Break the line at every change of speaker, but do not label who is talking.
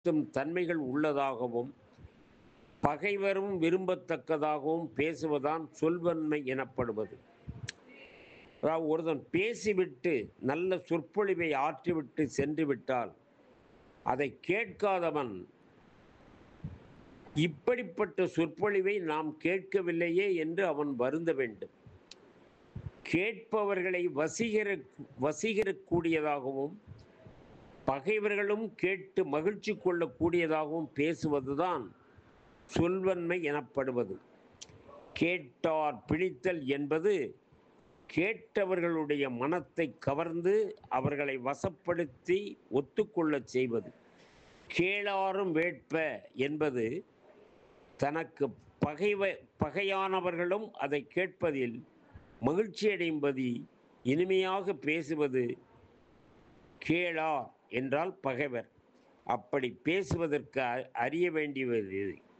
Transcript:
ஏற்படுத்தும் தன்மைகள் உள்ளதாகவும் பகைவரும் விரும்பத்தக்கதாகவும் பேசுவதான் சொல்வன்மை எனப்படுவது அதாவது ஒருத்தன் பேசிவிட்டு நல்ல சொற்பொழிவை ஆற்றிவிட்டு சென்று விட்டால் அதை கேட்காதவன் இப்படிப்பட்ட சொற்பொழிவை நாம் கேட்கவில்லையே என்று அவன் வருந்த வேண்டும் கேட்பவர்களை வசீகர வசீகரக்கூடியதாகவும் பகைவர்களும் கேட்டு மகிழ்ச்சி கொள்ளக்கூடியதாகவும் பேசுவதுதான் சொல்வன்மை எனப்படுவது கேட்டார் பிணித்தல் என்பது கேட்டவர்களுடைய மனத்தை கவர்ந்து அவர்களை வசப்படுத்தி ஒத்துக்கொள்ளச் செய்வது கேளாரும் வேட்ப என்பது தனக்கு பகைவ பகையானவர்களும் அதை கேட்பதில் மகிழ்ச்சி அடையும்படி இனிமையாக பேசுவது கேளார் என்றால் பகைவர் அப்படி பேசுவதற்கு அறிய வேண்டியது